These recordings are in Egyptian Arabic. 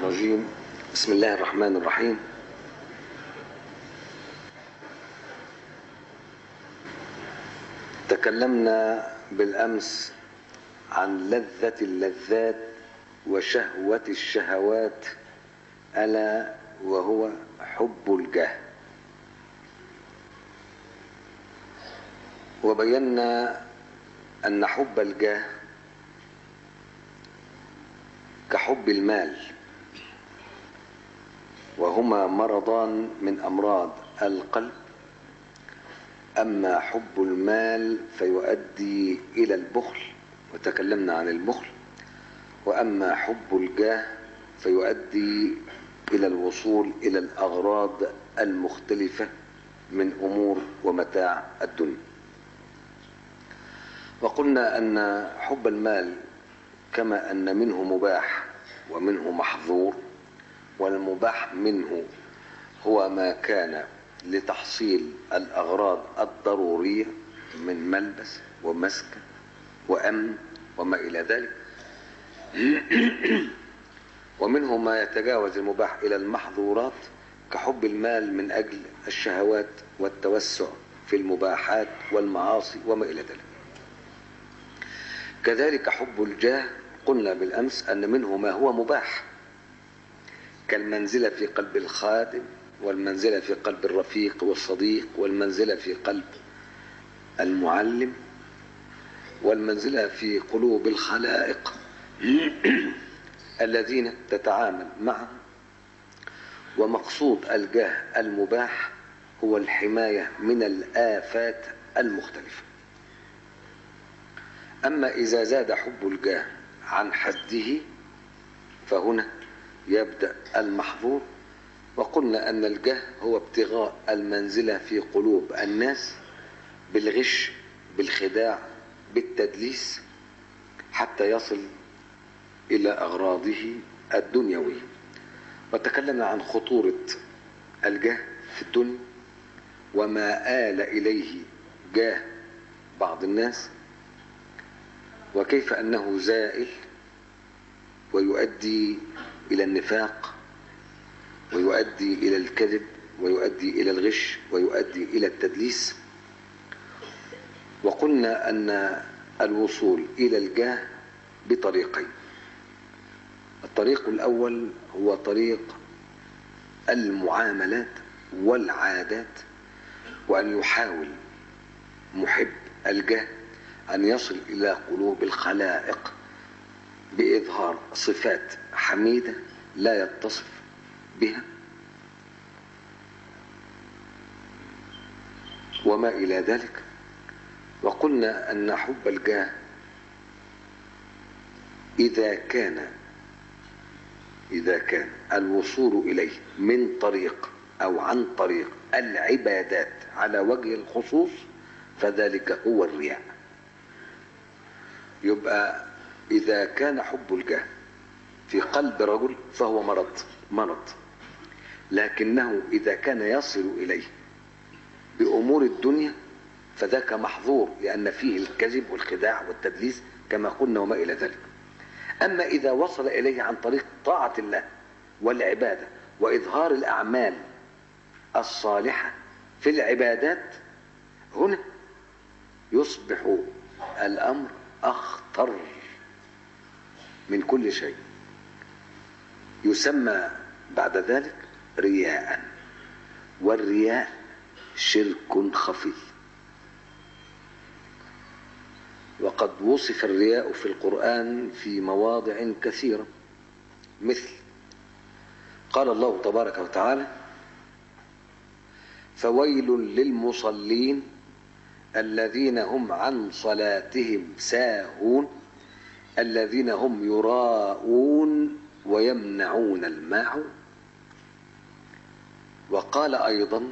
الرجيم بسم الله الرحمن الرحيم تكلمنا بالأمس عن لذة اللذات وشهوة الشهوات ألا وهو حب الجاه وبينا أن حب الجاه كحب المال وهما مرضان من أمراض القلب أما حب المال فيؤدي إلى البخل وتكلمنا عن البخل وأما حب الجاه فيؤدي إلى الوصول إلى الأغراض المختلفة من أمور ومتاع الدنيا وقلنا أن حب المال كما أن منه مباح ومنه محظور والمباح منه هو ما كان لتحصيل الأغراض الضرورية من ملبس ومسكن وأمن وما إلى ذلك ومنه ما يتجاوز المباح إلى المحظورات كحب المال من أجل الشهوات والتوسع في المباحات والمعاصي وما إلى ذلك كذلك حب الجاه قلنا بالأمس أن منه ما هو مباح كالمنزلة في قلب الخادم والمنزلة في قلب الرفيق والصديق والمنزلة في قلب المعلم والمنزلة في قلوب الخلائق الذين تتعامل معهم ومقصود الجاه المباح هو الحماية من الآفات المختلفة أما إذا زاد حب الجاه عن حده فهنا يبدأ المحظور وقلنا أن الجاه هو ابتغاء المنزلة في قلوب الناس بالغش بالخداع بالتدليس حتى يصل إلى أغراضه الدنيوية وتكلمنا عن خطورة الجاه في الدنيا وما آل إليه جاه بعض الناس وكيف أنه زائل ويؤدي إلى النفاق ويؤدي إلى الكذب ويؤدي إلى الغش ويؤدي إلى التدليس وقلنا أن الوصول إلى الجاه بطريقين الطريق الأول هو طريق المعاملات والعادات وأن يحاول محب الجاه أن يصل إلى قلوب الخلائق بإظهار صفات حميدة لا يتصف بها وما إلى ذلك وقلنا أن حب الجاه إذا كان إذا كان الوصول إليه من طريق أو عن طريق العبادات على وجه الخصوص فذلك هو الرياء يبقى إذا كان حب الجاه في قلب رجل فهو مرض مرض لكنه إذا كان يصل إليه بأمور الدنيا فذاك محظور لأن فيه الكذب والخداع والتدليس كما قلنا وما إلى ذلك أما إذا وصل إليه عن طريق طاعة الله والعبادة وإظهار الأعمال الصالحة في العبادات هنا يصبح الأمر أخطر من كل شيء يسمى بعد ذلك رياء والرياء شرك خفي وقد وصف الرياء في القرآن في مواضع كثيرة مثل قال الله تبارك وتعالى فويل للمصلين الذين هم عن صلاتهم ساهون الذين هم يراءون ويمنعون الماعون وقال أيضا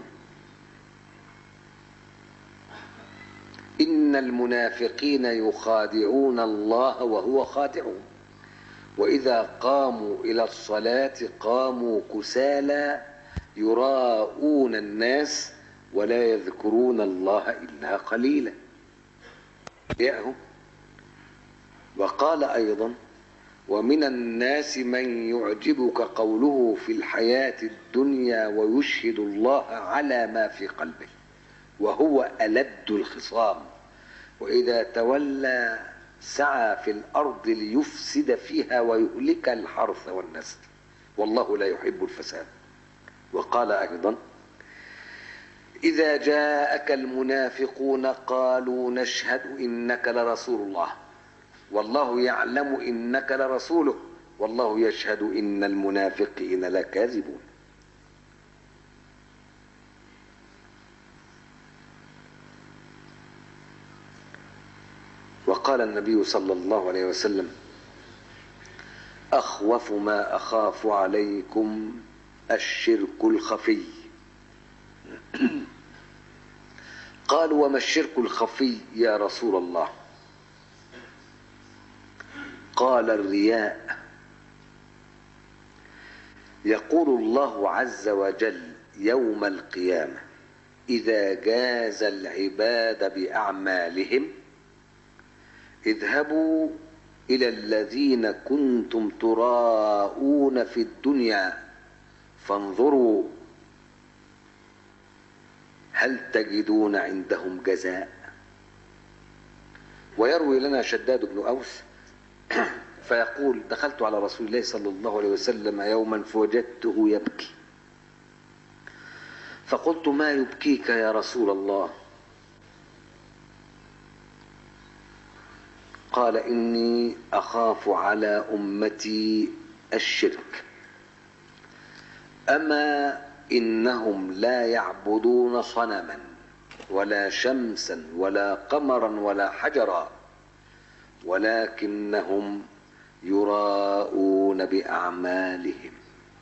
إن المنافقين يخادعون الله وهو خادعهم وإذا قاموا إلى الصلاة قاموا كسالى يراءون الناس ولا يذكرون الله إلا قليلا يأهم وقال أيضا ومن الناس من يعجبك قوله في الحياة الدنيا ويشهد الله على ما في قلبه وهو ألد الخصام وإذا تولى سعى في الأرض ليفسد فيها ويهلك الحرث والنسل والله لا يحب الفساد وقال أيضا إذا جاءك المنافقون قالوا نشهد إنك لرسول الله والله يعلم إنك لرسوله والله يشهد إن المنافقين لكاذبون وقال النبي صلى الله عليه وسلم أخوف ما أخاف عليكم الشرك الخفي قالوا وما الشرك الخفي يا رسول الله قال الرياء يقول الله عز وجل يوم القيامة إذا جاز العباد بأعمالهم اذهبوا إلى الذين كنتم تراءون في الدنيا فانظروا هل تجدون عندهم جزاء ويروي لنا شداد بن أوس فيقول دخلت على رسول الله صلى الله عليه وسلم يوما فوجدته يبكي فقلت ما يبكيك يا رسول الله قال إني أخاف على أمتي الشرك أما إنهم لا يعبدون صنما ولا شمسا ولا قمرا ولا حجرا ولكنهم يراءون بأعمالهم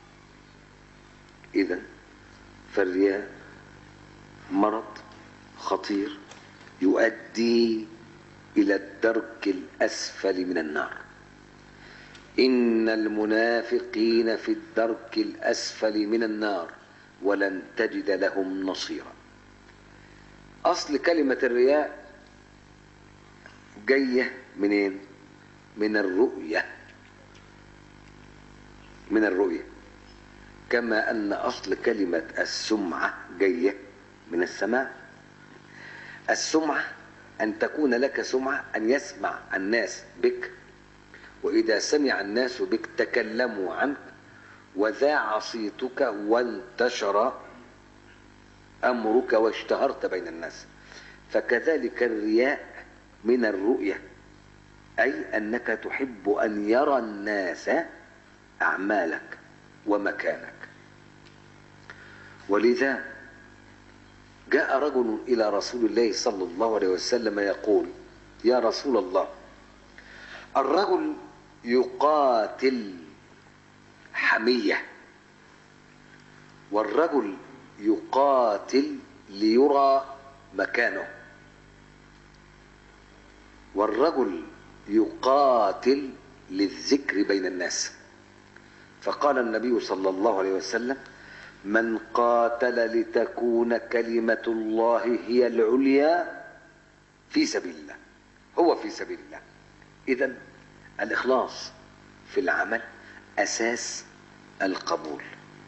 إذا فالرياء مرض خطير يؤدي إلى الدرك الأسفل من النار إن المنافقين في الدرك الأسفل من النار ولن تجد لهم نصيرا أصل كلمة الرياء جاية منين؟ من الرؤية من الرؤية كما أن أصل كلمة السمعة جاية من السماع السمعة أن تكون لك سمعة أن يسمع الناس بك وإذا سمع الناس بك تكلموا عنك وذاع صيتك وانتشر أمرك واشتهرت بين الناس فكذلك الرياء من الرؤية أي أنك تحب أن يرى الناس أعمالك ومكانك ولذا جاء رجل إلى رسول الله صلى الله عليه وسلم يقول يا رسول الله الرجل يقاتل حمية والرجل يقاتل ليرى مكانه والرجل يقاتل للذكر بين الناس فقال النبي صلى الله عليه وسلم من قاتل لتكون كلمة الله هي العليا في سبيل الله هو في سبيل الله إذا الإخلاص في العمل أساس القبول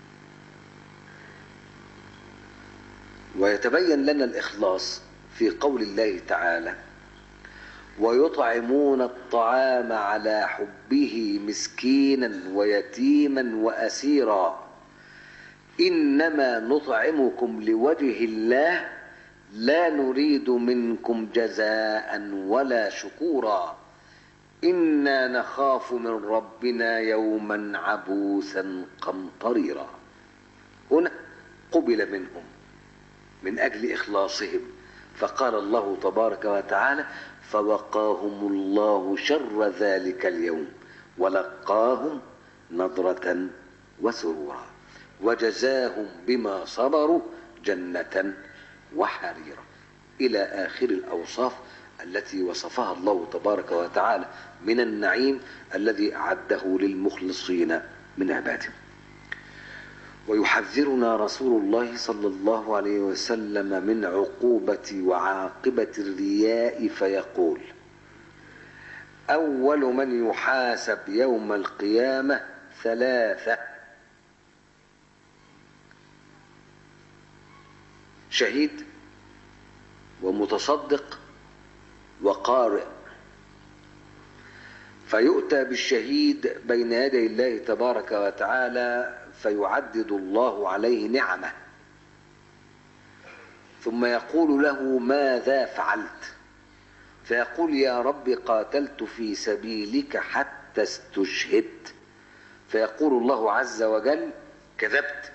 ويتبين لنا الإخلاص في قول الله تعالى ويطعمون الطعام على حبه مسكينا ويتيما وأسيرا إنما نطعمكم لوجه الله لا نريد منكم جزاء ولا شكورا إنا نخاف من ربنا يوما عبوسا قمطريرا هنا قبل منهم من أجل إخلاصهم فقال الله تبارك وتعالى فوقاهم الله شر ذلك اليوم ولقاهم نضرة وسرورا وجزاهم بما صبروا جنة وحريرا إلى آخر الأوصاف التي وصفها الله تبارك وتعالى من النعيم الذي أعده للمخلصين من عباده ويحذرنا رسول الله صلى الله عليه وسلم من عقوبة وعاقبة الرياء فيقول أول من يحاسب يوم القيامة ثلاثة شهيد ومتصدق وقارئ فيؤتى بالشهيد بين يدي الله تبارك وتعالى فيعدد الله عليه نعمه ثم يقول له ماذا فعلت فيقول يا رب قاتلت في سبيلك حتى استشهدت فيقول الله عز وجل كذبت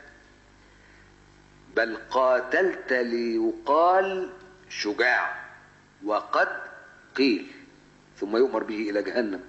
بل قاتلت ليقال شجاع وقد قيل ثم يؤمر به الى جهنم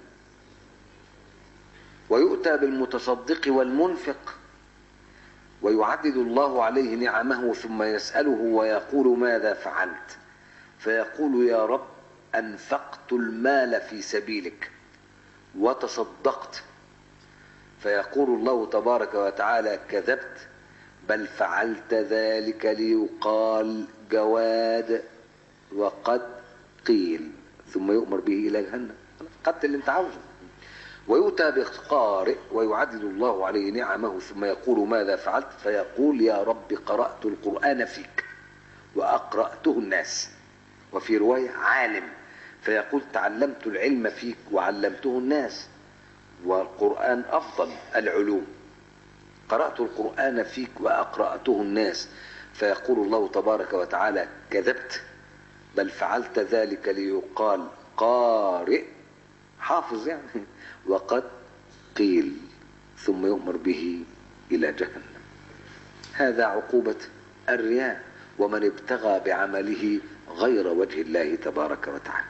ويؤتى بالمتصدق والمنفق ويعدد الله عليه نعمه ثم يساله ويقول ماذا فعلت فيقول يا رب انفقت المال في سبيلك وتصدقت فيقول الله تبارك وتعالى كذبت بل فعلت ذلك ليقال جواد وقد قيل ثم يؤمر به الى جهنم قدت اللي انت عاوزه ويؤتى بقارئ ويعدد الله عليه نعمه ثم يقول ماذا فعلت فيقول يا رب قرأت القرآن فيك وأقرأته الناس وفي رواية عالم فيقول تعلمت العلم فيك وعلمته الناس والقرآن أفضل العلوم قرأت القرآن فيك وأقرأته الناس فيقول الله تبارك وتعالى كذبت بل فعلت ذلك ليقال قارئ حافظ يعني وقد قيل ثم يؤمر به إلى جهنم هذا عقوبة الرياء ومن ابتغى بعمله غير وجه الله تبارك وتعالى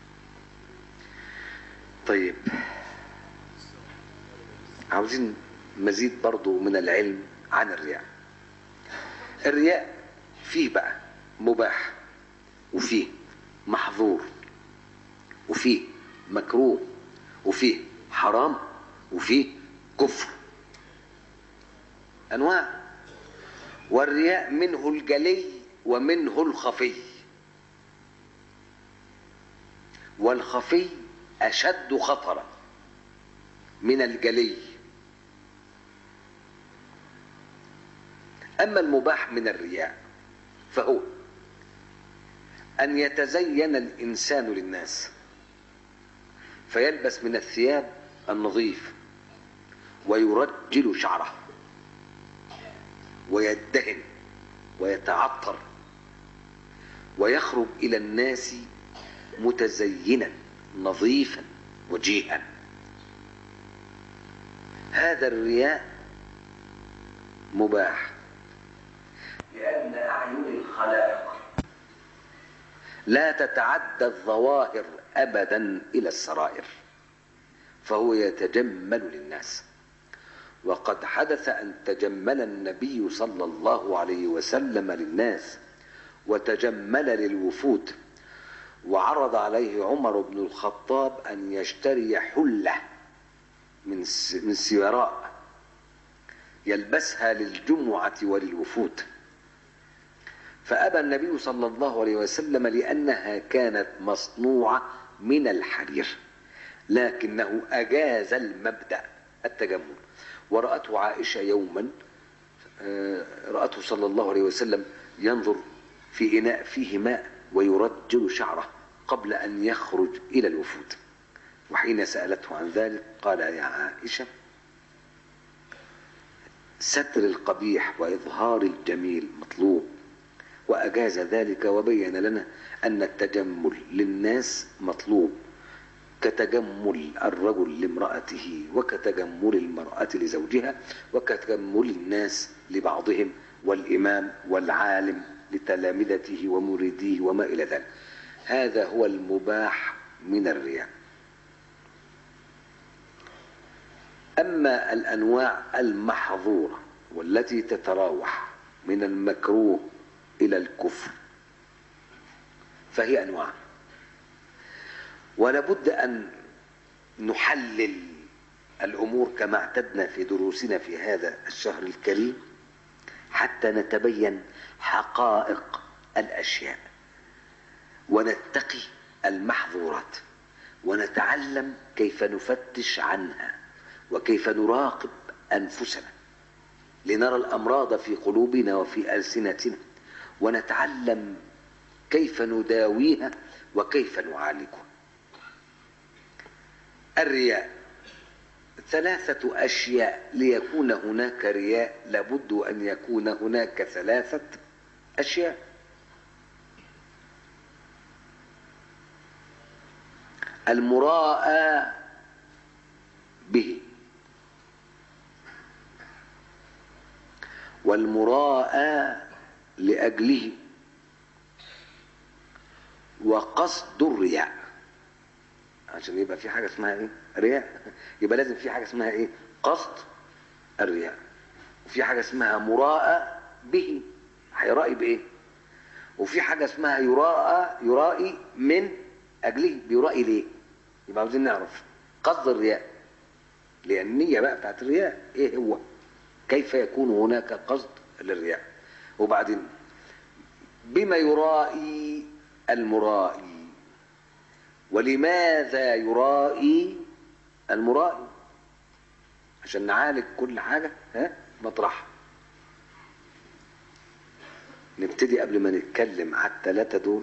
طيب عاوزين مزيد برضو من العلم عن الرياء الرياء فيه بقى مباح وفيه محظور وفيه مكروه وفيه حرام وفيه كفر انواع والرياء منه الجلي ومنه الخفي والخفي اشد خطرا من الجلي اما المباح من الرياء فهو ان يتزين الانسان للناس فيلبس من الثياب النظيف ويرجل شعره ويدهن ويتعطر ويخرج الى الناس متزينا نظيفا وجيها هذا الرياء مباح لان اعين الخلائق لا تتعدى الظواهر ابدا الى السرائر فهو يتجمل للناس وقد حدث ان تجمل النبي صلى الله عليه وسلم للناس وتجمل للوفود وعرض عليه عمر بن الخطاب ان يشتري حله من من سيراء يلبسها للجمعه وللوفود فابى النبي صلى الله عليه وسلم لانها كانت مصنوعه من الحرير لكنه اجاز المبدا التجمل ورأته عائشة يوما رأته صلى الله عليه وسلم ينظر في إناء فيه ماء ويرجل شعره قبل أن يخرج إلى الوفود وحين سألته عن ذلك قال يا عائشة ستر القبيح وإظهار الجميل مطلوب وأجاز ذلك وبين لنا أن التجمل للناس مطلوب كتجمل الرجل لامرأته وكتجمل المرأة لزوجها وكتجمل الناس لبعضهم والإمام والعالم لتلامذته ومريديه وما إلى ذلك هذا هو المباح من الرياء أما الأنواع المحظورة والتي تتراوح من المكروه إلى الكفر فهي أنواع ولابد أن نحلل الأمور كما اعتدنا في دروسنا في هذا الشهر الكريم حتى نتبين حقائق الأشياء ونتقي المحظورات ونتعلم كيف نفتش عنها وكيف نراقب أنفسنا لنرى الأمراض في قلوبنا وفي ألسنتنا ونتعلم كيف نداويها وكيف نعالجها الرياء ثلاثة أشياء ليكون هناك رياء لابد أن يكون هناك ثلاثة أشياء المراءة به والمراءة لأجله وقصد الرياء عشان يبقى في حاجة اسمها ايه رياء يبقى لازم في حاجة اسمها ايه قصد الرياء وفي حاجة اسمها مراءة به هيرائي بايه وفي حاجة اسمها يراء يرائي من اجله بيرائي ليه يبقى عاوزين نعرف قصد الرياء لان النية بقى بتاعت الرياء ايه هو كيف يكون هناك قصد للرياء وبعدين بما يرائي المرائي ولماذا يرائي المرائي عشان نعالج كل حاجة ها مطرحها نبتدي قبل ما نتكلم على الثلاثة دول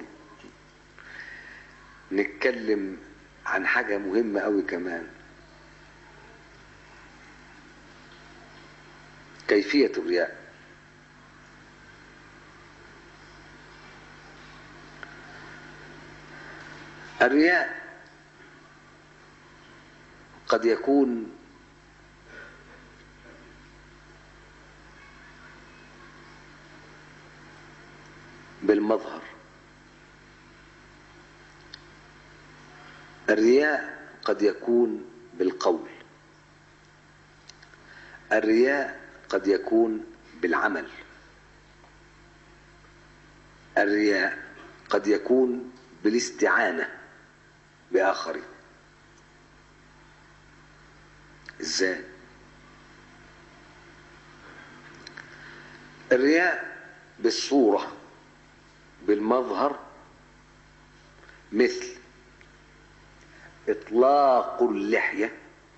نتكلم عن حاجة مهمة قوي كمان كيفية الرياء الرياء قد يكون بالمظهر الرياء قد يكون بالقول الرياء قد يكون بالعمل الرياء قد يكون بالاستعانة بآخرين ازاي الرياء بالصورة بالمظهر مثل إطلاق اللحية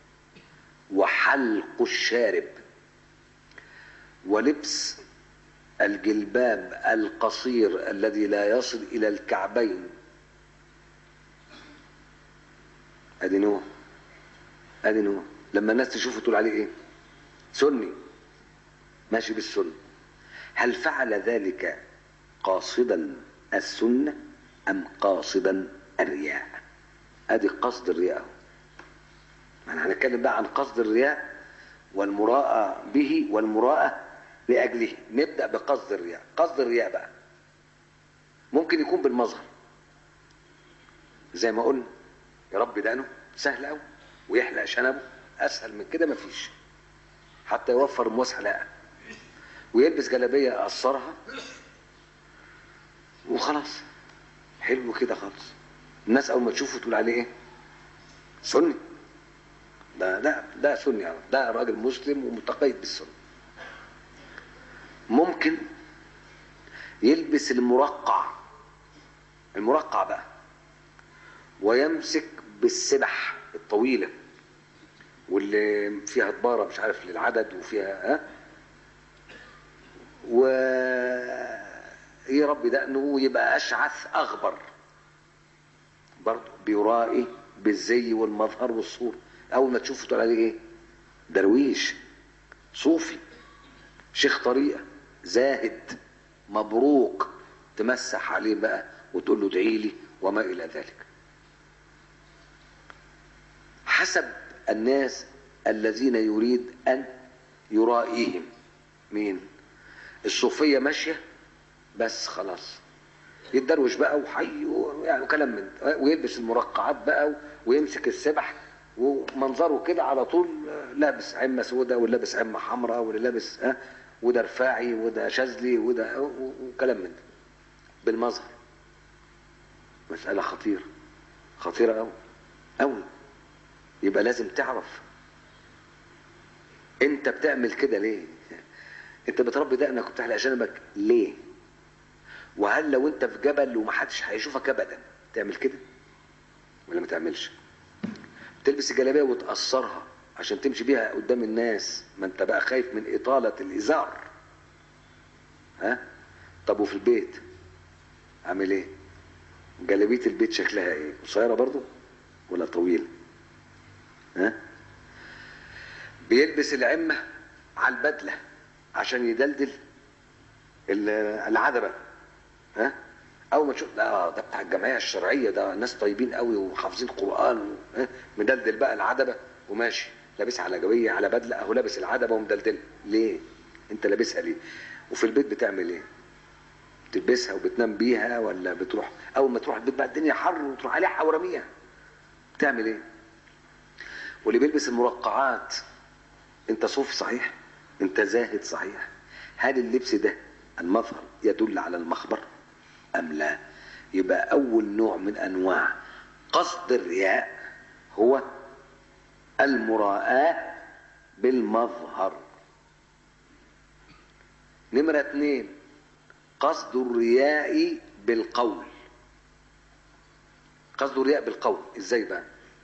وحلق الشارب ولبس الجلباب القصير الذي لا يصل إلى الكعبين ادي نوع ادي نوع لما الناس تشوفه تقول عليه ايه سني ماشي بالسنة هل فعل ذلك قاصدا السنة ام قاصدا الرياء ادي قصد الرياء احنا هنتكلم بقى عن قصد الرياء والمراءة به والمراءة لأجله نبدأ بقصد الرياء قصد الرياء بقى ممكن يكون بالمظهر زي ما قلنا يا رب دقنه سهل قوي ويحلق شنبه اسهل من كده مفيش حتى يوفر موس حلاقه ويلبس جلابيه يقصرها وخلاص حلو كده خالص الناس اول ما تشوفه تقول عليه ايه سني ده ده ده سني يعني ده راجل مسلم ومتقيد بالسنه ممكن يلبس المرقع المرقع بقى ويمسك بالسبح الطويلة واللي فيها دبارة مش عارف للعدد وفيها ها و يربي دقنه ويبقى أشعث أغبر برضه بيرائي بالزي والمظهر والصورة أول ما تشوفه تقول عليه إيه درويش صوفي شيخ طريقة زاهد مبروك تمسح عليه بقى وتقول له ادعي لي وما إلى ذلك حسب الناس الذين يريد أن يرائيهم مين الصوفية ماشية بس خلاص يتدروش بقى وحي يعني وكلام من ويلبس المرقعات بقى ويمسك السبح ومنظره كده على طول لابس عمة سوداء واللي لابس عمة حمراء واللي لابس ها وده رفاعي وده شاذلي وده وكلام من ده بالمظهر مسألة خطيرة خطيرة أوي أوي يبقى لازم تعرف انت بتعمل كده ليه انت بتربي دقنك وبتحلق شنبك ليه وهل لو انت في جبل ومحدش هيشوفك ابدا تعمل كده ولا ما تعملش تلبس الجلابيه وتقصرها عشان تمشي بيها قدام الناس ما انت بقى خايف من اطاله الازار ها طب وفي البيت عامل ايه جلابيه البيت شكلها ايه قصيره برضو ولا طويله ها بيلبس العمه على البدله عشان يدلدل ال- العدبه ها اول ما تشوف لا ده بتاع الجمعيه الشرعيه ده ناس طيبين قوي وحافظين قران ها مدلدل بقى العدبه وماشي لابسها على جويه على بدله اهو لابس العدبه ومدلدل ليه انت لابسها ليه وفي البيت بتعمل ايه تلبسها وبتنام بيها ولا بتروح اول ما تروح البيت بقى الدنيا حر وتروح عليها حورميها بتعمل ايه واللي بيلبس المرقعات انت صوفي صحيح انت زاهد صحيح هل اللبس ده المظهر يدل على المخبر ام لا يبقى اول نوع من انواع قصد الرياء هو المراءة بالمظهر نمرة اتنين قصد الرياء بالقول قصد الرياء بالقول ازاي بقى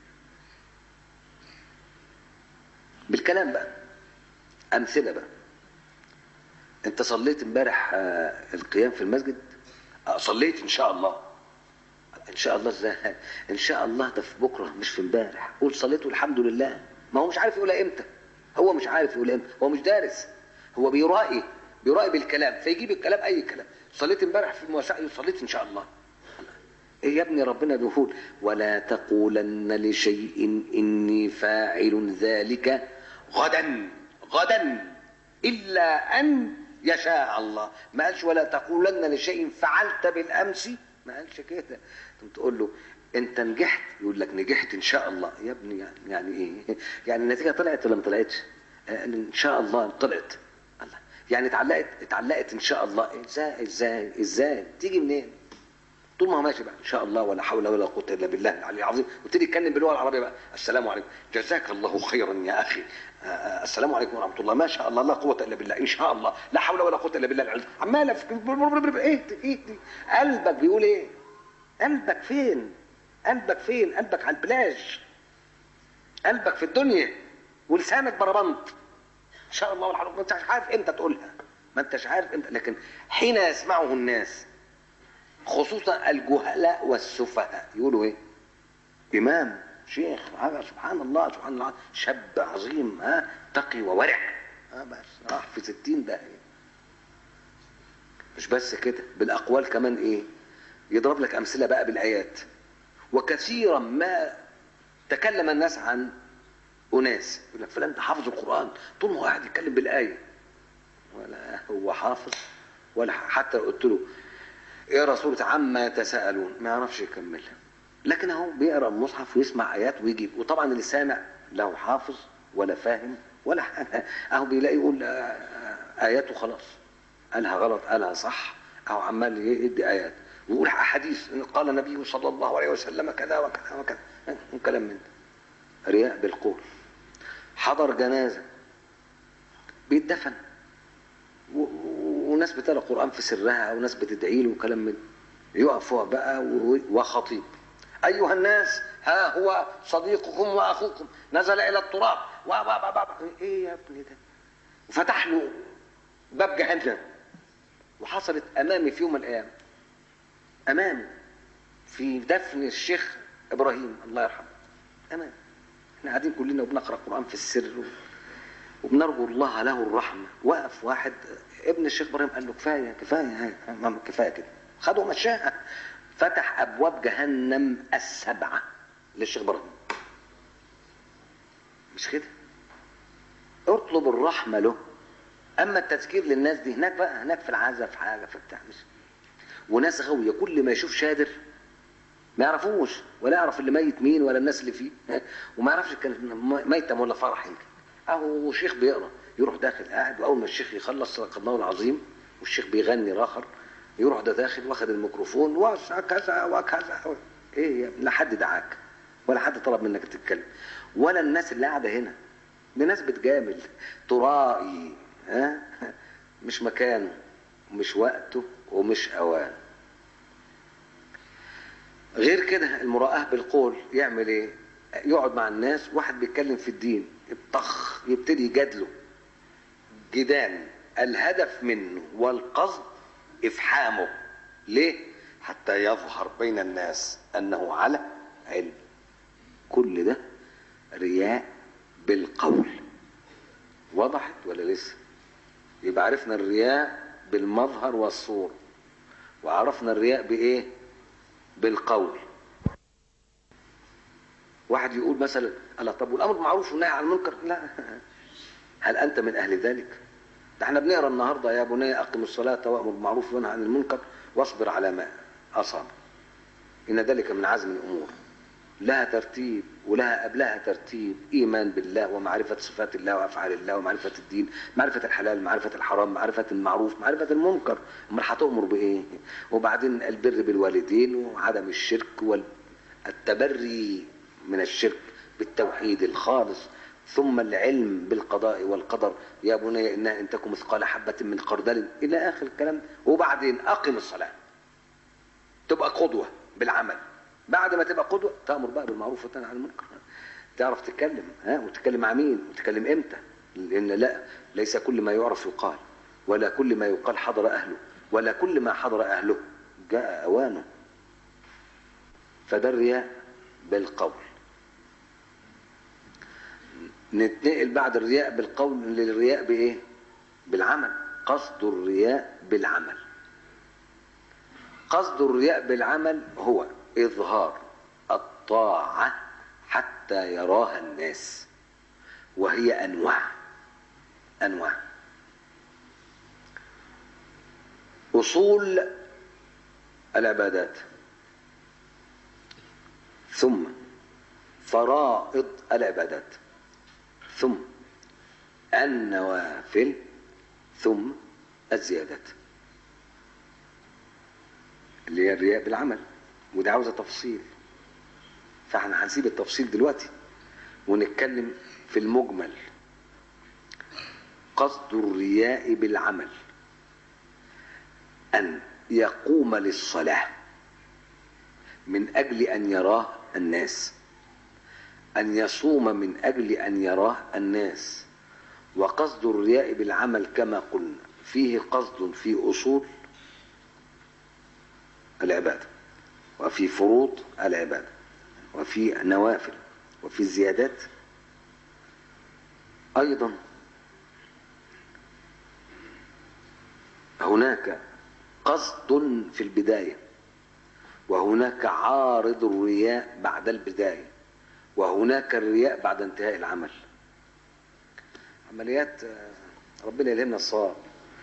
بالكلام بقى امثله بقى انت صليت امبارح آه، القيام في المسجد آه، صليت ان شاء الله ان شاء الله ازاي ان شاء الله ده في بكره مش في امبارح قول صليت والحمد لله ما هو مش عارف يقولها امتى هو مش عارف يقول امتى هو مش دارس هو بيرائي بيرائي بالكلام فيجيب الكلام اي كلام صليت امبارح في المواساة صليت ان شاء الله ايه يا ابني ربنا بيقول ولا تقولن لشيء اني فاعل ذلك غدا غدا الا ان يشاء الله ما قالش ولا تقولن لشيء فعلت بالامس ما قالش كده تقوم تقول له انت نجحت يقول لك نجحت ان شاء الله يا ابني يعني, يعني ايه يعني النتيجه طلعت ولا ما طلعتش آه، ان شاء الله طلعت الله يعني اتعلقت اتعلقت ان شاء الله ازاي ازاي ازاي تيجي منين طول ما هو ماشي بقى ان شاء الله ولا حول ولا قوه الا بالله العلي العظيم وابتدي يتكلم باللغه العربيه بقى السلام عليكم جزاك الله خيرا يا اخي آه، آه، السلام عليكم ورحمه الله ما شاء الله لا قوه الا بالله ان شاء الله لا حول ولا قوه الا بالله العلي عمال أف- ايه ايه قلبك بيقول ايه قلبك فين قلبك فين قلبك على البلاج قلبك في الدنيا ولسانك بربنت ان شاء الله والحمد لله ما انتش عارف امتى تقولها ما انتش عارف امتى لكن حين يسمعه الناس خصوصا الجهلاء والسفهاء يقولوا ايه امام شيخ هذا سبحان الله سبحان الله شاب عظيم ها تقي وورع ها بس راح في ستين داهية مش بس كده بالاقوال كمان ايه يضرب لك امثله بقى بالايات وكثيرا ما تكلم الناس عن اناس يقول لك فلان ده حافظ القران طول ما هو قاعد يتكلم بالايه ولا هو حافظ ولا حتى لو قلت له يا رسول عما يتساءلون ما يعرفش يكملها لكن اهو بيقرا المصحف ويسمع ايات ويجيب وطبعا اللي سامع لا حافظ ولا فاهم ولا حاجه اهو بيلاقي يقول آه، آه، ايات وخلاص قالها غلط قالها صح او عمال يدي ايات ويقول احاديث قال النبي صلى الله عليه وسلم كذا وكذا وكذا كلام من ده رياء بالقول حضر جنازه بيتدفن و- و- وناس بتقرا قران في سرها وناس بتدعي له وكلام من ده. يقف هو بقى و- وخطيب ايها الناس ها هو صديقكم واخوكم نزل الى التراب و و و و ايه يا ابني ده وفتح له باب جهنم وحصلت امامي في يوم من الايام امامي في دفن الشيخ ابراهيم الله يرحمه امامي احنا قاعدين كلنا وبنقرا قران في السر و... وبنرجو الله له الرحمه وقف واحد ابن الشيخ ابراهيم قال له كفايه كفايه هاي ماما كفايه كده خده ومشاها فتح ابواب جهنم السبعه للشيخ ابراهيم مش كده اطلب الرحمه له اما التذكير للناس دي هناك بقى هناك في العزا في حاجه في بتاع مش وناس غاويه كل ما يشوف شادر ما يعرفوش ولا يعرف اللي ميت مين ولا الناس اللي فيه وما يعرفش كان ميتم ولا فرح يمكن اهو شيخ بيقرا يروح داخل قاعد واول ما الشيخ يخلص صدق الله العظيم والشيخ بيغني راخر يروح ده داخل واخد الميكروفون وكذا وكذا ايه يا ابني لا حد دعاك ولا حد طلب منك تتكلم ولا الناس اللي قاعده هنا دي ناس بتجامل ترائي ها مش مكانه ومش وقته ومش اوانه غير كده المراءة بالقول يعمل ايه يقعد مع الناس واحد بيتكلم في الدين الطخ يبتدي يجادله جدال الهدف منه والقصد افحامه ليه حتى يظهر بين الناس انه على علم كل ده رياء بالقول وضحت ولا لسه يبقى عرفنا الرياء بالمظهر والصور وعرفنا الرياء بايه بالقول واحد يقول مثلا الله طب والامر بالمعروف والنهي عن المنكر لا هل انت من اهل ذلك ده احنا بنقرا النهارده يا بني اقم الصلاه وامر بالمعروف وانهى عن المنكر واصبر على ما اصاب ان ذلك من عزم الامور لها ترتيب ولها قبلها ترتيب ايمان بالله ومعرفه صفات الله وافعال الله ومعرفه الدين معرفه الحلال معرفه الحرام معرفه المعروف معرفه المنكر امال هتامر بايه وبعدين البر بالوالدين وعدم الشرك والتبري من الشرك بالتوحيد الخالص ثم العلم بالقضاء والقدر يا بني انها ان تكن مثقال حبه من خردل الى اخر الكلام وبعدين اقم الصلاه تبقى قدوه بالعمل بعد ما تبقى قدوه تامر بقى بالمعروف وتنهى عن المنكر تعرف تتكلم ها وتتكلم مع مين وتتكلم امتى لان لا ليس كل ما يعرف يقال ولا كل ما يقال حضر اهله ولا كل ما حضر اهله جاء اوانه فده الرياء بالقول نتنقل بعد الرياء بالقول للرياء بايه بالعمل قصد الرياء بالعمل قصد الرياء بالعمل هو اظهار الطاعه حتى يراها الناس وهي انواع انواع اصول العبادات ثم فرائض العبادات ثم النوافل ثم الزيادات اللي هي الرياء بالعمل ودي عاوزه تفصيل فاحنا هنسيب التفصيل دلوقتي ونتكلم في المجمل قصد الرياء بالعمل ان يقوم للصلاه من اجل ان يراه الناس ان يصوم من اجل ان يراه الناس وقصد الرياء بالعمل كما قلنا فيه قصد في اصول العباده وفي فروض العباده وفي نوافل وفي زيادات ايضا هناك قصد في البدايه وهناك عارض الرياء بعد البدايه وهناك الرياء بعد انتهاء العمل عمليات ربنا يلهمنا الصواب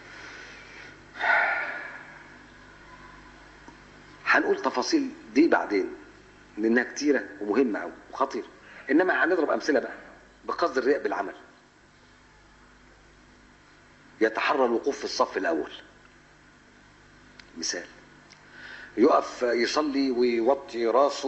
هنقول تفاصيل دي بعدين لانها كتيره ومهمه قوي وخطيره انما هنضرب امثله بقى بقصد الرياء بالعمل يتحرى الوقوف في الصف الاول مثال يقف يصلي ويوطي راسه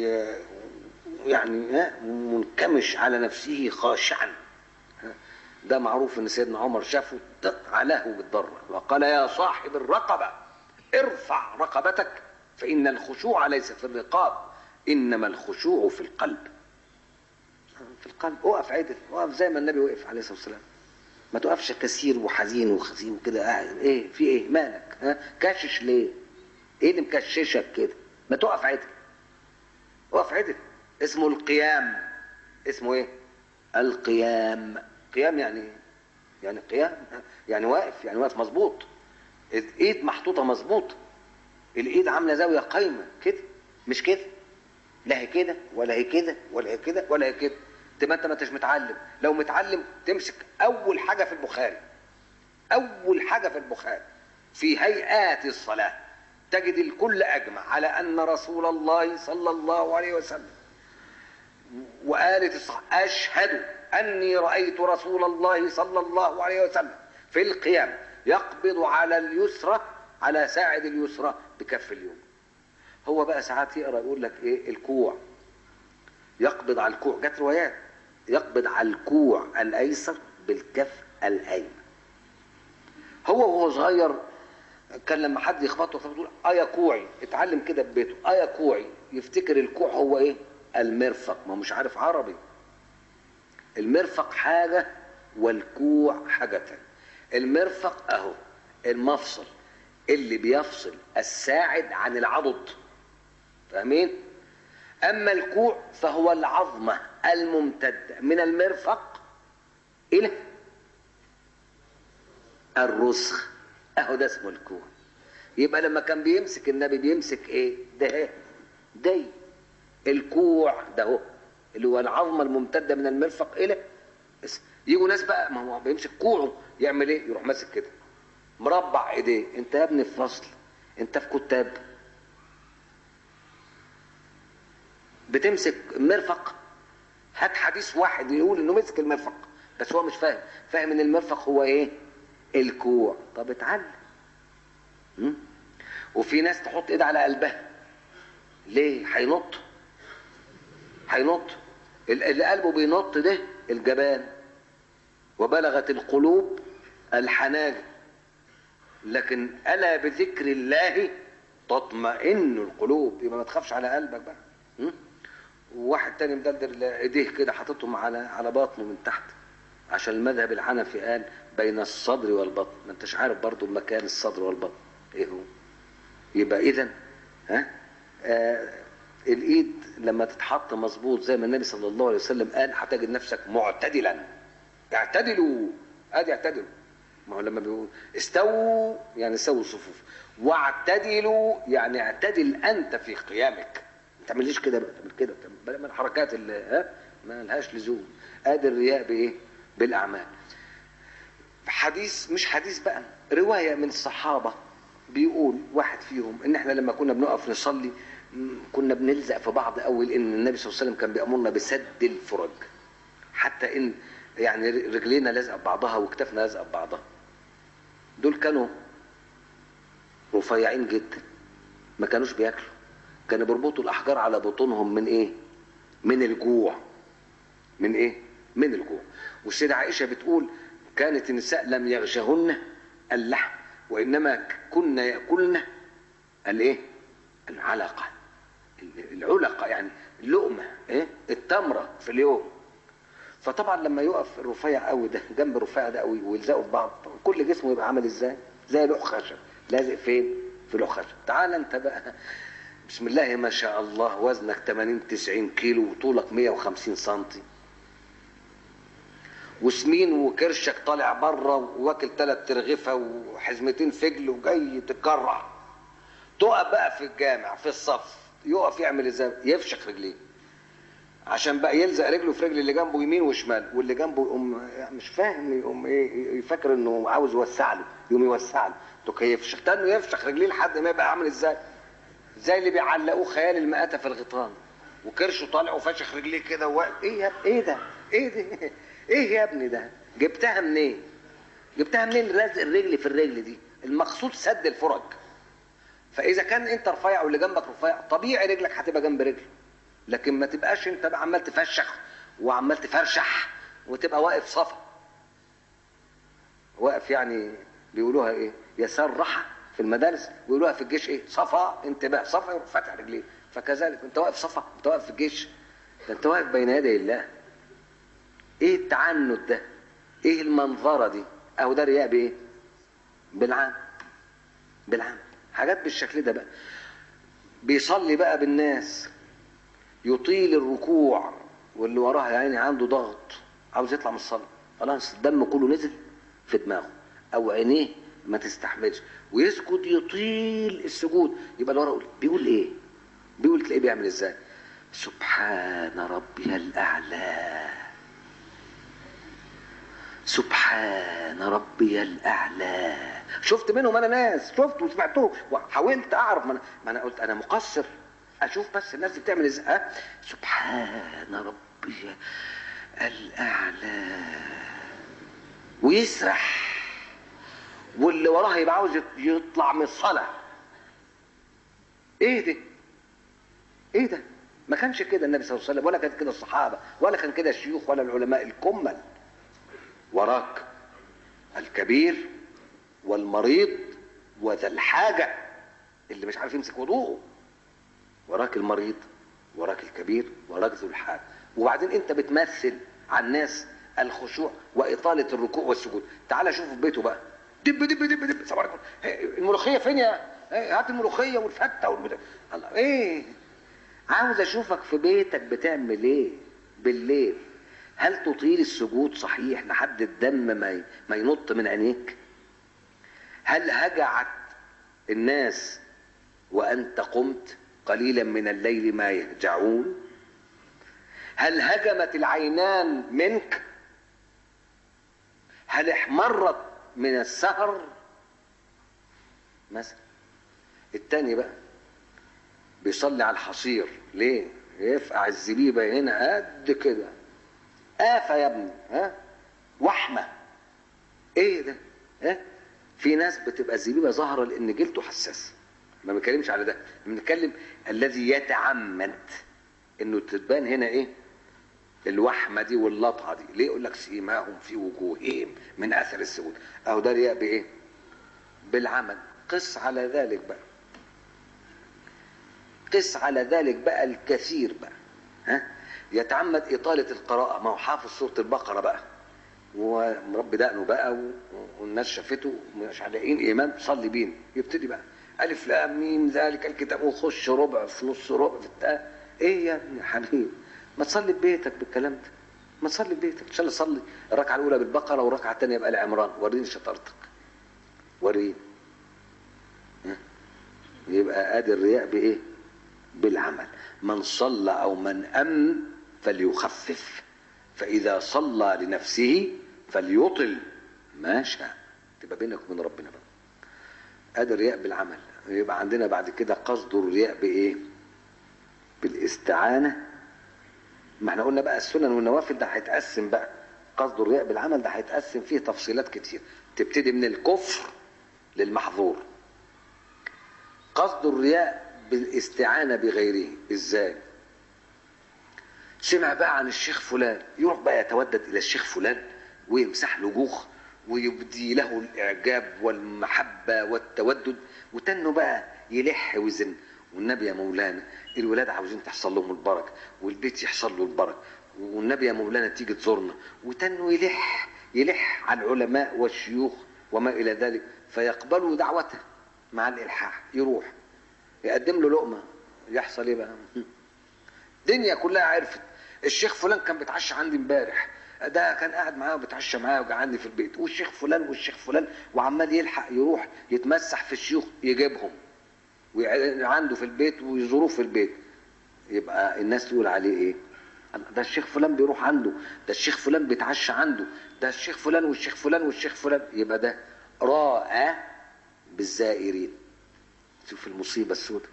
ويعني منكمش على نفسه خاشعا ده معروف ان سيدنا عمر شافه علاه بالضره وقال يا صاحب الرقبه ارفع رقبتك فان الخشوع ليس في الرقاب انما الخشوع في القلب في القلب اقف عدل اقف زي ما النبي وقف عليه الصلاه والسلام ما تقفش كثير وحزين وخزين وكده قاعد ايه في ايه مالك ها كاشش ليه ايه اللي مكششك كده ما تقف عدل اقف عدل اسمه القيام اسمه ايه القيام قيام يعني ايه يعني قيام يعني واقف يعني واقف مظبوط الايد محطوطه مظبوط الايد عامله زاويه قايمه كده مش كده لا هي كده ولا هي كده ولا هي كده ولا هي كده تبقى انت ما انتش متعلم لو متعلم تمسك اول حاجه في البخاري اول حاجه في البخاري في هيئات الصلاه تجد الكل اجمع على ان رسول الله صلى الله عليه وسلم وآلة الصحابة أشهد أني رأيت رسول الله صلى الله عليه وسلم في القيام يقبض على اليسرى على ساعد اليسرى بكف اليوم هو بقى ساعات يقرا يقول لك ايه الكوع يقبض على الكوع جت روايات يقبض على الكوع الايسر بالكف الايمن هو وهو صغير كان لما حد يخبطه يقول اه يا كوعي اتعلم كده في بيته اه يا كوعي يفتكر الكوع هو ايه المرفق ما هو مش عارف عربي المرفق حاجة والكوع حاجة تانية المرفق اهو المفصل اللي بيفصل الساعد عن العضد فاهمين اما الكوع فهو العظمة الممتدة من المرفق الى الرسخ اهو ده اسمه الكوع يبقى لما كان بيمسك النبي بيمسك ايه ده دي الكوع ده هو اللي هو العظمه الممتده من المرفق الى يجوا ناس بقى ما هو بيمسك كوعه يعمل ايه يروح ماسك كده مربع ايديه انت يا ابني في فصل انت في كتاب بتمسك مرفق هات حديث واحد يقول انه مسك المرفق بس هو مش فاهم فاهم ان المرفق هو ايه الكوع طب اتعلم م? وفي ناس تحط ايد على قلبها ليه هينط هينط اللي قلبه بينط ده الجبان وبلغت القلوب الحناجر لكن الا بذكر الله تطمئن القلوب يبقى ما تخافش على قلبك بقى م? وواحد تاني مدلدل ايديه كده حاططهم على على بطنه من تحت عشان المذهب الحنفي قال بين الصدر والبطن ما انتش عارف برضو مكان الصدر والبطن ايه هو يبقى اذا ها آه الايد لما تتحط مظبوط زي ما النبي صلى الله عليه وسلم قال هتجد نفسك معتدلا اعتدلوا ادي اعتدلوا ما هو لما بيقول استووا يعني سووا الصفوف واعتدلوا يعني اعتدل انت في قيامك ما تعمليش كده بقى تعمل كده من الحركات اللي ها ما لهاش لزوم ادي الرياء بايه بالاعمال حديث مش حديث بقى روايه من الصحابه بيقول واحد فيهم ان احنا لما كنا بنقف نصلي كنا بنلزق في بعض قوي لان النبي صلى الله عليه وسلم كان بيامرنا بسد الفرج حتى ان يعني رجلينا لازقه ببعضها وكتافنا لازقه ببعضها دول كانوا رفيعين جدا ما كانوش بياكلوا كانوا بيربطوا الاحجار على بطونهم من ايه من الجوع من ايه من الجوع والسيدة عائشة بتقول كانت النساء لم يغشهن اللحم وإنما كنا يأكلن الايه العلقة العلقة يعني اللقمة ايه التمرة في اليوم فطبعا لما يقف الرفيع قوي ده جنب الرفيع ده قوي ويلزقوا في بعض كل جسمه يبقى عامل ازاي زي لوح خشب لازق فين في لوح خشب تعال انت بقى بسم الله ما شاء الله وزنك 80 90 كيلو وطولك 150 سنتي وسمين وكرشك طالع بره واكل ثلاث ترغفه وحزمتين فجل وجاي تتكرع تقف بقى في الجامع في الصف يقف يعمل ازاي يفشخ رجليه عشان بقى يلزق رجله في رجل اللي جنبه يمين وشمال واللي جنبه يقوم مش فاهم يقوم ايه يفكر انه عاوز يوسع له يقوم يوسع له تكيفش تاني يفشخ رجليه لحد ما يبقى عامل ازاي زي اللي بيعلقوه خيال المآتة في الغيطان وكرشه طالع وفشخ رجليه كده و... ايه يا ايه ده ايه ده ايه يا ابني ده جبتها منين جبتها منين لازق الرجل في الرجل دي المقصود سد الفرج فاذا كان انت رفيع واللي جنبك رفيع طبيعي رجلك هتبقى جنب رجله لكن ما تبقاش انت بقى عمال تفشخ وعمال تفرشح وتبقى واقف صفا واقف يعني بيقولوها ايه يسار رحى في المدارس بيقولوها في الجيش ايه صفا انتباه صفا يروح فاتح رجليه فكذلك انت واقف صفا انت واقف في الجيش ده انت واقف بين يدي الله ايه التعنت ده ايه المنظرة دي اهو ده رياء بايه بالعام بالعام حاجات بالشكل ده بقى بيصلي بقى بالناس يطيل الركوع واللي وراه يعني عنده ضغط عاوز يطلع من الصلاة خلاص الدم كله نزل في دماغه او عينيه ما تستحملش ويسجد يطيل السجود يبقى اللي ورا بيقول ايه بيقول تلاقيه بيعمل ازاي سبحان ربي الاعلى سبحان ربي الاعلى شفت منهم انا ناس شفت وسمعتهم وحاولت اعرف ما انا, ما أنا قلت انا مقصر اشوف بس الناس دي بتعمل ازاي سبحان ربي الاعلى ويسرح واللي وراه يبقى عاوز يطلع من الصلاه ايه ده ايه ده ما كانش كده النبي صلى الله عليه وسلم ولا كانت كده الصحابه ولا كان كده الشيوخ ولا العلماء الكمل وراك الكبير والمريض وذا الحاجة اللي مش عارف يمسك وضوءه وراك المريض وراك الكبير وراك ذو الحال وبعدين انت بتمثل على الناس الخشوع واطاله الركوع والسجود تعال شوف في بيته بقى دب دب دب دب صباح الفل إيه، الملوخيه فين يا إيه، هات الملوخيه والفته والبتاع الله ايه عاوز اشوفك في بيتك بتعمل ايه بالليل هل تطيل السجود صحيح لحد الدم ما ي- ما ينط من عينيك هل هجعت الناس وانت قمت قليلا من الليل ما يهجعون هل هجمت العينان منك هل احمرت من السهر مثلا التاني بقى بيصلي على الحصير ليه يفقع الزبيبه هنا قد كده آفة يا ابني ها وحمة ايه ده ها في ناس بتبقى الزبيبه ظاهره لان جلده حساس ما بنتكلمش على ده بنتكلم الذي يتعمد انه تبان هنا ايه الوحمه دي واللطعه دي ليه يقول لك سيماهم في وجوههم من اثر السجود اهو ده رياء بايه بالعمل قس على ذلك بقى قس على ذلك بقى الكثير بقى ها يتعمد إطالة القراءة ما هو حافظ سورة البقرة بقى ومربي دقنه بقى و- والناس شافته مش لاقيين إمام صلي بينا يبتدي بقى ألف لام ميم ذلك الكتاب وخش ربع في نص ربع في التا إيه يا ابني يا حبيبي ما تصلي ببيتك بالكلام ده ما تصلي ببيتك إن شاء الله صلي الركعة الأولى بالبقرة والركعة الثانية بآل عمران وريني شطارتك وريني ها؟ يبقى ادي الرياء بايه بالعمل من صلى او من ام فليخفف فاذا صلى لنفسه فليطل ما شاء تبقى بينك وبين ربنا بقى ادي الرياء بالعمل يبقى عندنا بعد كده قصد الرياء بايه بالاستعانه ما احنا قلنا بقى السنن والنوافل ده هيتقسم بقى قصد الرياء بالعمل ده هيتقسم فيه تفصيلات كتير تبتدي من الكفر للمحظور قصد الرياء بالاستعانة بغيره ازاي سمع بقى عن الشيخ فلان يروح بقى يتودد الى الشيخ فلان ويمسح له جوخ ويبدي له الاعجاب والمحبة والتودد وتنه بقى يلح ويزن والنبي يا مولانا الولاد عاوزين تحصل لهم البركة والبيت يحصل له البركة والنبي يا مولانا تيجي تزورنا وتنه يلح يلح على العلماء والشيوخ وما الى ذلك فيقبلوا دعوته مع الالحاح يروح يقدم له لقمه يحصل ايه بقى الدنيا كلها عرفت الشيخ فلان كان بيتعشى عندي امبارح ده كان قاعد معايا وبيتعشى معايا وقعدني في البيت والشيخ فلان والشيخ فلان وعمال يلحق يروح يتمسح في الشيوخ يجيبهم وعنده في البيت ويزوروه في البيت يبقى الناس تقول عليه ايه ده الشيخ فلان بيروح عنده ده الشيخ فلان بيتعشى عنده ده الشيخ فلان والشيخ فلان والشيخ فلان يبقى ده راء بالزائرين شوف المصيبه السوداء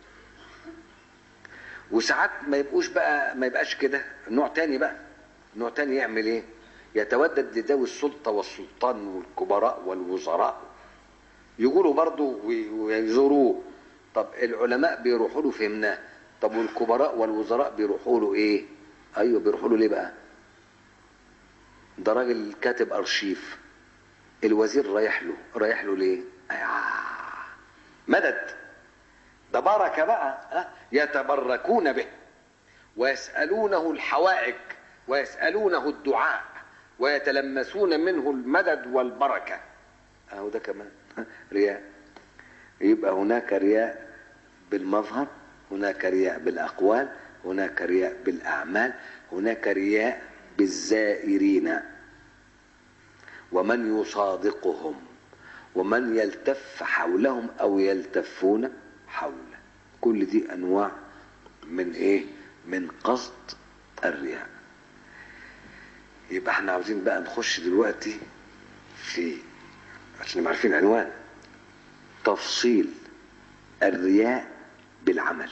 وساعات ما يبقوش بقى ما يبقاش كده نوع تاني بقى نوع تاني يعمل ايه يتودد لذوي السلطه والسلطان والكبراء والوزراء يقولوا برضه وي- ويزوروه طب العلماء بيروحوا له فهمناه طب والكبراء والوزراء بيروحوا له ايه ايوه بيروحوا له ليه بقى ده راجل كاتب ارشيف الوزير رايح له رايح له ليه آه. مدد ده بركه بقى ها؟ يتبركون به ويسالونه الحوائج ويسالونه الدعاء ويتلمسون منه المدد والبركه اهو ده كمان رياء يبقى هناك رياء بالمظهر هناك رياء بالاقوال هناك رياء بالاعمال هناك رياء بالزائرين ومن يصادقهم ومن يلتف حولهم او يلتفون حوله كل دي انواع من ايه من قصد الرياء يبقى احنا عاوزين بقى نخش دلوقتي في عشان نبقى عارفين عنوان تفصيل الرياء بالعمل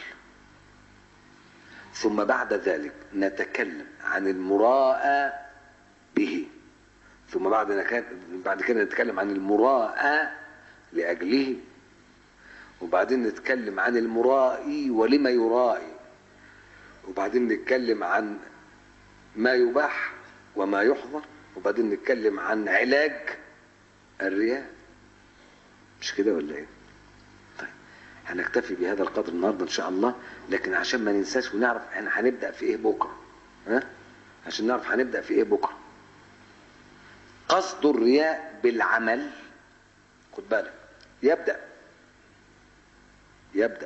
ثم بعد ذلك نتكلم عن المراءة به ثم بعد نك- بعد كده نتكلم عن المراءة لأجله وبعدين نتكلم عن المرائي ولما يرائي وبعدين نتكلم عن ما يباح وما يحظر وبعدين نتكلم عن علاج الرياء مش كده ولا ايه طيب هنكتفي بهذا القدر النهارده ان شاء الله لكن عشان ما ننساش ونعرف احنا هنبدا في ايه بكره ها عشان نعرف هنبدا في ايه بكره قصد الرياء بالعمل خد بالك يبدا يبدا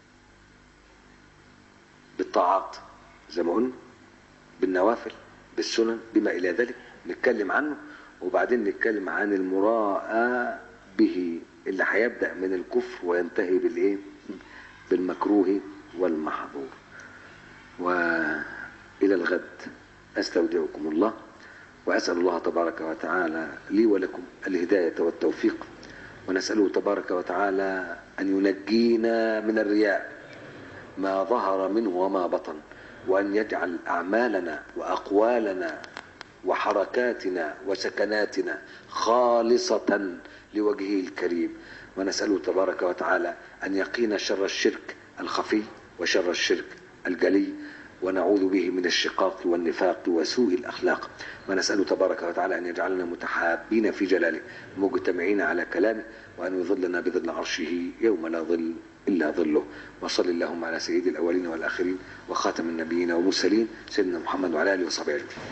بالطاعات زي ما قلنا بالنوافل بالسنن بما الى ذلك نتكلم عنه وبعدين نتكلم عن المراءة به اللي هيبدا من الكفر وينتهي بالايه بالمكروه والمحظور والى الغد استودعكم الله واسال الله تبارك وتعالى لي ولكم الهدايه والتوفيق ونساله تبارك وتعالى ان ينجينا من الرياء ما ظهر منه وما بطن وأن يجعل أعمالنا وأقوالنا وحركاتنا وسكناتنا خالصة لوجهه الكريم ونسأله تبارك وتعالى أن يقينا شر الشرك الخفي وشر الشرك الجلي ونعوذ به من الشقاق والنفاق وسوء الأخلاق ونسأله تبارك وتعالى أن يجعلنا متحابين في جلاله مجتمعين على كلامه وأن يظلنا بظل عرشه يوم لا ظل إلا ظله وصل اللهم على سيد الأولين والآخرين وخاتم النبيين والمرسلين سيدنا محمد وعلى آله وصحبه أجمعين